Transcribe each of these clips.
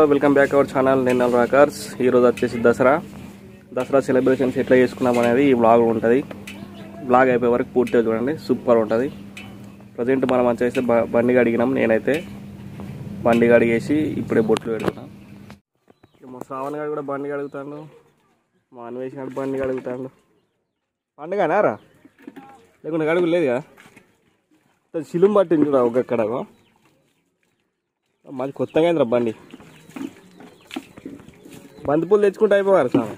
Welcome back our channel నేను Rockers ఈరోజు వచ్చేసి దసరా దసరా సెలబ్రేషన్స్ ఎట్లా చేసుకున్నాం అనేది ఈ బ్లాగ్ ఉంటుంది బ్లాగ్ అయిపోయే వరకు పూర్తిగా చూడండి సూపర్ ఉంటుంది ప్రజెంట్ మనం వచ్చేసి బ బండి అడిగినాం నేనైతే బండి అడిగేసి ఇప్పుడే బొట్లు పెడుతున్నాం ఇక మా శ్రావణ్ గారు కూడా బండి అడుగుతాడు మా అన్వేష్ గారు బండి అడుగుతాడు పండుగనా రా లేకుండా అడుగు లేదు కదా సిలుం పట్టింది చూడ ఒక్కడ మాది కొత్తగా అయిందిరా బండి బంతిపూలు తెచ్చుకుంటే అయిపోయారు సార్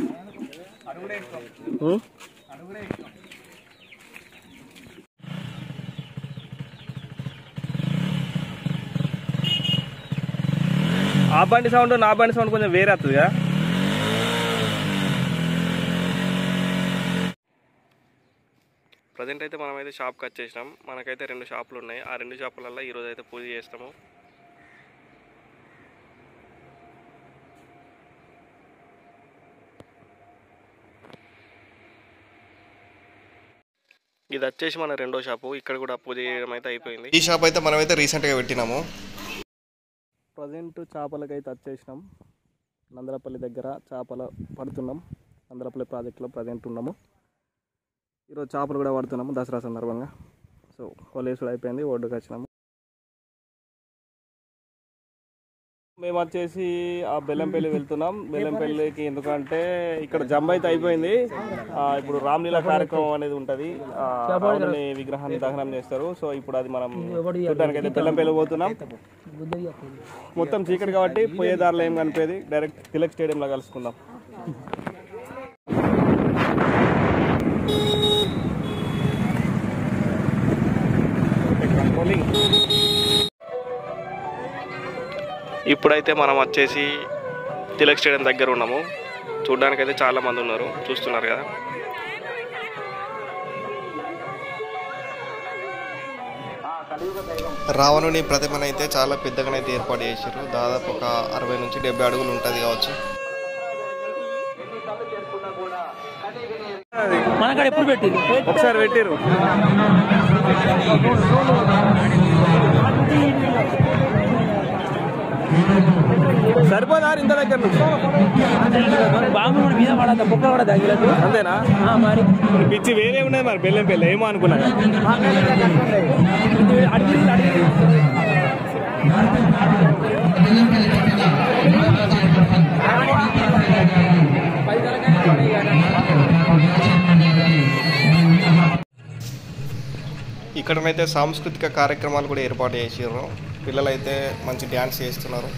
ఆ బండి సౌండ్ నా బండి సౌండ్ కొంచెం వేరే వస్తుందిగా ప్రజెంట్ అయితే మనమైతే షాప్కి వచ్చేసినాం మనకైతే రెండు షాపులు ఉన్నాయి ఆ రెండు షాపులలో ఈరోజు అయితే పూజ చేస్తాము ఇది వచ్చేసి మన రెండో షాపు ఇక్కడ కూడా పూజ చేయడం అయితే అయిపోయింది ఈ షాప్ అయితే మనమైతే రీసెంట్గా పెట్టినాము ప్రజెంట్ చేపలకి అయితే వచ్చేసినాం నందలపల్లి దగ్గర చేపలు పడుతున్నాం నందలపల్లి ప్రాజెక్టులో ప్రజెంట్ ఉన్నాము ఈరోజు చేపలు కూడా పడుతున్నాము దసరా సందర్భంగా సో కొలేసుడు అయిపోయింది ఒడ్డుకు వచ్చినాము మేము వచ్చేసి ఆ బెల్లంపల్లి వెళ్తున్నాం బెల్లంపల్లికి ఎందుకంటే ఇక్కడ జంబ అయితే అయిపోయింది ఆ, ఇప్పుడు రామ్లీల కార్యక్రమం అనేది ఉంటుంది రాముని విగ్రహాన్ని దహనం చేస్తారు సో ఇప్పుడు అది మనం చూడడానికి అయితే బెల్లంపల్లి పోతున్నాం మొత్తం చీకటి కాబట్టి పోయే దారిలో ఏం కనిపేది డైరెక్ట్ తిలక్ స్టేడియంలో కలుసుకుందాం ఇప్పుడైతే మనం వచ్చేసి తిలక్ స్టేడియం దగ్గర ఉన్నాము చూడడానికి అయితే చాలా మంది ఉన్నారు చూస్తున్నారు కదా రావణుని ప్రతిమనైతే చాలా పెద్దగానైతే ఏర్పాటు చేశారు దాదాపు ఒక అరవై నుంచి డెబ్బై అడుగులు ఉంటుంది కావచ్చు మనకాడ ఎప్పుడు పెట్టింది ఒకసారి పెట్టిరు సరిపోదా ఇంత దగ్గర నుంచి బాంబు కూడా మీద పడద్దా బొక్క కూడా తగిలదు అంతేనా మరి పిచ్చి వేరే ఉన్నది మరి బెల్లం పెళ్ళి ఏమో అనుకున్నా అడిగి అడిగి ఇక్కడనైతే సాంస్కృతిక కార్యక్రమాలు కూడా ఏర్పాటు చేసారు పిల్లలైతే మంచి డ్యాన్స్ చేస్తున్నారు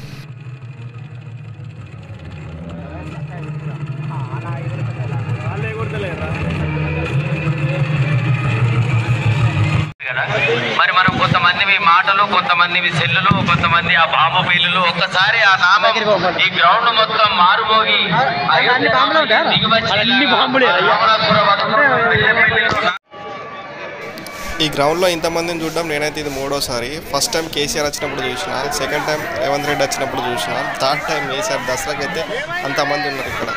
మరి మనం కొంతమందివి మాటలు కొంతమందివి సెల్లులు కొంతమంది ఆ బాంబు పేలులు ఒక్కసారి ఆ నామం ఈ గ్రౌండ్ మొత్తం మారుమోగి అన్ని బాంబులే అయ్యా. ఈ గ్రౌండ్లో ఇంతమందిని చూడడం నేనైతే ఇది మూడోసారి ఫస్ట్ టైం కేసీఆర్ వచ్చినప్పుడు చూసిన సెకండ్ టైం రేవంత్ రెడ్డి వచ్చినప్పుడు చూసిన థర్డ్ టైం ఈసారి దసరాకి అయితే అంతమంది ఉన్నారు ఇక్కడ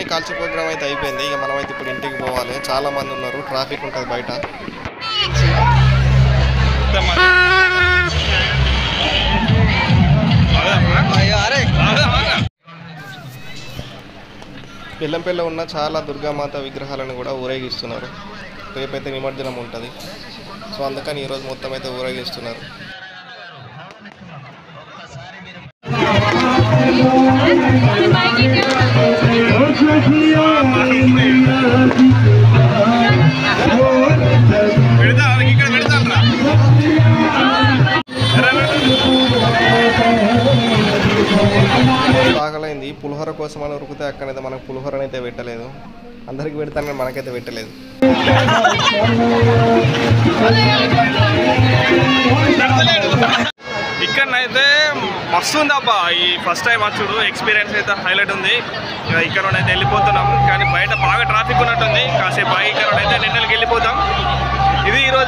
కాల్చే ప్రోగ్రామ్ అయితే అయిపోయింది ఇక మనం అయితే ఇప్పుడు ఇంటికి పోవాలి చాలా మంది ఉన్నారు ట్రాఫిక్ ఉంటుంది బయట పిల్లంపల్లి ఉన్న చాలా దుర్గామాత విగ్రహాలను కూడా ఊరేగిస్తున్నారు రేపైతే నిమజ్జనం ఉంటుంది సో అందుకని ఈరోజు మొత్తం అయితే ఊరేగిస్తున్నారు ఆకలైంది పులిహోర కోసం అని ఉరికితే అక్కడైతే మనకు పులిహోరని అయితే పెట్టలేదు అందరికి పెడతానని మనకైతే పెట్టలేదు ఇక్కడనైతే మస్తు ఉంది అబ్బా ఈ ఫస్ట్ టైం వచ్చుడు ఎక్స్పీరియన్స్ అయితే హైలైట్ ఉంది ఇక ఇక్కడ నుండి అయితే వెళ్ళిపోతున్నాం కానీ బయట బాగా ట్రాఫిక్ ఉన్నట్టుంది కాసేపు ఆగి ఇక్కడ నుండి అయితే నిన్నకి వెళ్ళిపోతాం ఇది ఈరోజు